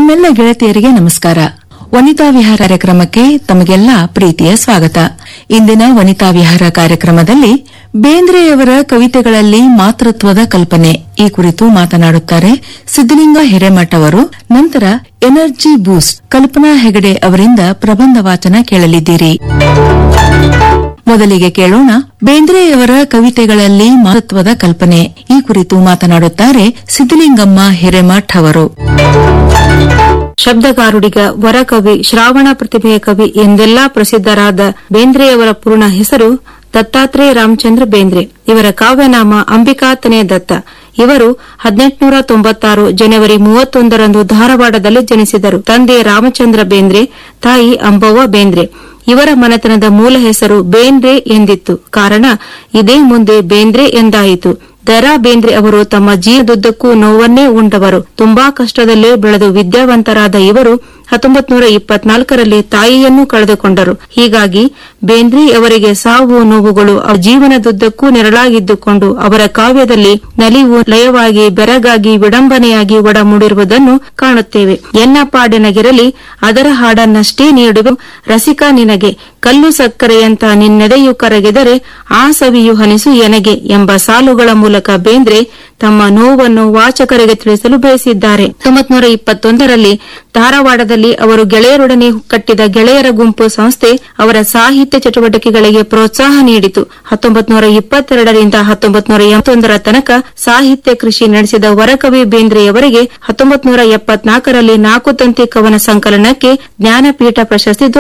ನಮ್ಮೆಲ್ಲ ಗೆಳತಿಯರಿಗೆ ನಮಸ್ಕಾರ ವನಿತಾ ವಿಹಾರ ಕಾರ್ಯಕ್ರಮಕ್ಕೆ ತಮಗೆಲ್ಲ ಪ್ರೀತಿಯ ಸ್ವಾಗತ ಇಂದಿನ ವನಿತಾ ವಿಹಾರ ಕಾರ್ಯಕ್ರಮದಲ್ಲಿ ಬೇಂದ್ರೆಯವರ ಕವಿತೆಗಳಲ್ಲಿ ಮಾತೃತ್ವದ ಕಲ್ಪನೆ ಈ ಕುರಿತು ಮಾತನಾಡುತ್ತಾರೆ ಸಿದ್ದಲಿಂಗ ಹಿರೇಮಠ ಅವರು ನಂತರ ಎನರ್ಜಿ ಬೂಸ್ಟ್ ಕಲ್ಪನಾ ಹೆಗಡೆ ಅವರಿಂದ ಪ್ರಬಂಧ ವಾಚನ ಕೇಳಲಿದ್ದೀರಿ ಮೊದಲಿಗೆ ಕೇಳೋಣ ಬೇಂದ್ರೆಯವರ ಕವಿತೆಗಳಲ್ಲಿ ಮಾತೃತ್ವದ ಕಲ್ಪನೆ ಈ ಕುರಿತು ಮಾತನಾಡುತ್ತಾರೆ ಸಿದ್ದಲಿಂಗಮ್ಮ ಹಿರೇಮಠ್ ಅವರು ಶಬ್ದಗಾರುಡಿಗ ವರಕವಿ ಶ್ರಾವಣ ಪ್ರತಿಭೆಯ ಕವಿ ಎಂದೆಲ್ಲಾ ಪ್ರಸಿದ್ದರಾದ ಬೇಂದ್ರೆಯವರ ಪೂರ್ಣ ಹೆಸರು ದತ್ತಾತ್ರೇಯ ರಾಮಚಂದ್ರ ಬೇಂದ್ರೆ ಇವರ ಕಾವ್ಯನಾಮ ಅಂಬಿಕಾತನೇ ದತ್ತ ಇವರು ಹದಿನೆಂಟುನೂರ ತೊಂಬತ್ತಾರು ಜನವರಿ ಮೂವತ್ತೊಂದರಂದು ಧಾರವಾಡದಲ್ಲಿ ಜನಿಸಿದರು ತಂದೆ ರಾಮಚಂದ್ರ ಬೇಂದ್ರೆ ತಾಯಿ ಅಂಬವ್ವ ಬೇಂದ್ರೆ ಇವರ ಮನೆತನದ ಮೂಲ ಹೆಸರು ಬೇಂದ್ರೆ ಎಂದಿತ್ತು ಕಾರಣ ಇದೇ ಮುಂದೆ ಬೇಂದ್ರೆ ಎಂದಾಯಿತು ದರಾ ಬೇಂದ್ರೆ ಅವರು ತಮ್ಮ ಜೀವದುದ್ದಕ್ಕೂ ನೋವನ್ನೇ ಉಂಡವರು ತುಂಬಾ ಕಷ್ಟದಲ್ಲೇ ಬೆಳೆದು ವಿದ್ಯಾವಂತರಾದ ಇವರು ಹತ್ತೊಂಬತ್ತು ನೂರ ಇಪ್ಪತ್ನಾಲ್ಕರಲ್ಲಿ ತಾಯಿಯನ್ನೂ ಕಳೆದುಕೊಂಡರು ಹೀಗಾಗಿ ಬೇಂದ್ರೆ ಅವರಿಗೆ ಸಾವು ನೋವುಗಳು ಅವರ ಜೀವನದುದ್ದಕ್ಕೂ ನೆರಳಾಗಿದ್ದುಕೊಂಡು ಅವರ ಕಾವ್ಯದಲ್ಲಿ ನಲಿವು ಲಯವಾಗಿ ಬೆರಗಾಗಿ ವಿಡಂಬನೆಯಾಗಿ ಒಡಮೂಡಿರುವುದನ್ನು ಕಾಣುತ್ತೇವೆ ಎನ್ನ ಪಾಡಿನಗಿರಲಿ ಅದರ ಹಾಡನ್ನಷ್ಟೇ ನೀಡುವ ರಸಿಕ ನಿನಗೆ ಕಲ್ಲು ಸಕ್ಕರೆಯಂತ ನಿನ್ನೆದೆಯು ಕರಗಿದರೆ ಆ ಸವಿಯು ಹನಿಸು ಎನಗೆ ಎಂಬ ಸಾಲುಗಳ ಮೂಲಕ ಬೇಂದ್ರೆ ತಮ್ಮ ನೋವನ್ನು ವಾಚಕರಿಗೆ ತಿಳಿಸಲು ಬಯಸಿದ್ದಾರೆ ಹತ್ತೊಂಬತ್ತು ನೂರ ಇಪ್ಪತ್ತೊಂದರಲ್ಲಿ ಧಾರವಾಡದಲ್ಲಿ ಅವರು ಗೆಳೆಯರೊಡನೆ ಕಟ್ಟಿದ ಗೆಳೆಯರ ಗುಂಪು ಸಂಸ್ಥೆ ಅವರ ಸಾಹಿತ್ಯ ಚಟುವಟಿಕೆಗಳಿಗೆ ಪ್ರೋತ್ಸಾಹ ನೀಡಿತು ಹತ್ತೊಂಬತ್ತು ನೂರ ಇಪ್ಪತ್ತೆರಡರಿಂದ ಹತ್ತೊಂಬತ್ತು ನೂರ ಎಂಬತ್ತೊಂದರ ತನಕ ಸಾಹಿತ್ಯ ಕೃಷಿ ನಡೆಸಿದ ವರಕವಿ ಬೇಂದ್ರೆಯವರಿಗೆ ಹತ್ತೊಂಬತ್ತು ನೂರ ಎಪ್ಪತ್ನಾಲ್ಕರಲ್ಲಿ ನಾಲ್ಕು ತಂತಿ ಕವನ ಸಂಕಲನಕ್ಕೆ ಜ್ಞಾನಪೀಠ ಪ್ರಶಸ್ತಿ